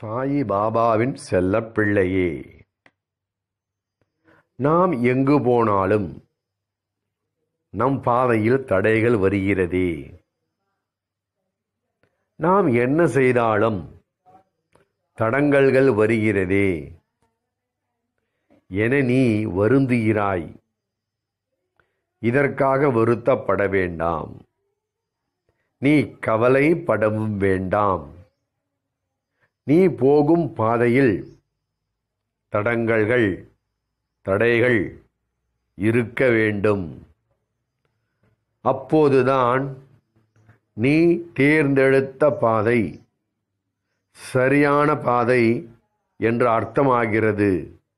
சாயி பாபாவின் செல்லப்பிள்ளையே நாம் எங்கு போனாலும் நம் பாதையில் தடைகள் வருகிறதே நாம் என்ன செய்தாலும் தடங்கல்கள் வருகிறதே என நீ வருந்துகிறாய் இதற்காக வருத்தப்பட வேண்டாம் நீ கவலைப்படவும் வேண்டாம் நீ போகும் பாதையில் தடங்கல்கள் தடைகள் இருக்க வேண்டும் அப்போதுதான் நீ தேர்ந்தெடுத்த பாதை சரியான பாதை என்று அர்த்தமாகிறது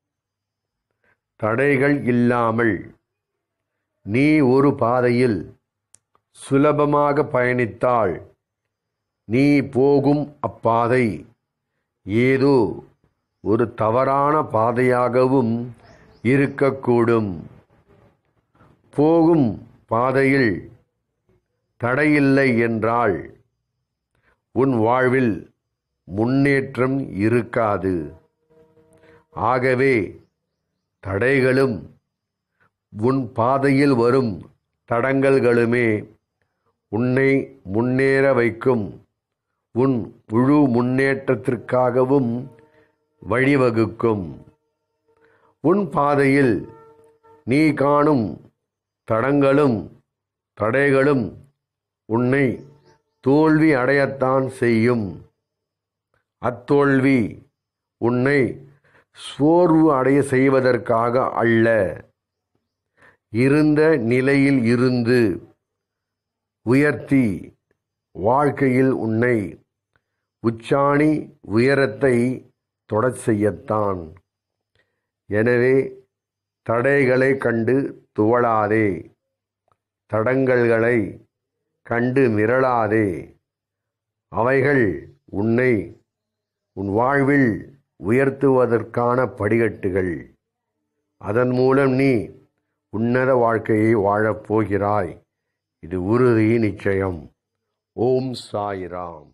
தடைகள் இல்லாமல் நீ ஒரு பாதையில் சுலபமாக பயணித்தால் நீ போகும் அப்பாதை ஏதோ ஒரு தவறான பாதையாகவும் இருக்கக்கூடும் போகும் பாதையில் தடையில்லை என்றால் உன் வாழ்வில் முன்னேற்றம் இருக்காது ஆகவே தடைகளும் உன் பாதையில் வரும் தடங்கல்களுமே உன்னை முன்னேற வைக்கும் உன் முழு முன்னேற்றத்திற்காகவும் வழிவகுக்கும் உன் பாதையில் நீ காணும் தடங்களும் தடைகளும் உன்னை தோல்வி அடையத்தான் செய்யும் அத்தோல்வி உன்னை சோர்வு அடைய செய்வதற்காக அல்ல இருந்த நிலையில் இருந்து உயர்த்தி வாழ்க்கையில் உன்னை உச்சாணி உயரத்தை தொடச் செய்யத்தான் எனவே தடைகளை கண்டு துவளாதே தடங்கல்களை கண்டு மிரளாதே அவைகள் உன்னை உன் வாழ்வில் உயர்த்துவதற்கான படிகட்டுகள் அதன் மூலம் நீ உன்னத வாழ்க்கையை வாழப் போகிறாய் இது உறுதி நிச்சயம் ஓம் சாய்ராம்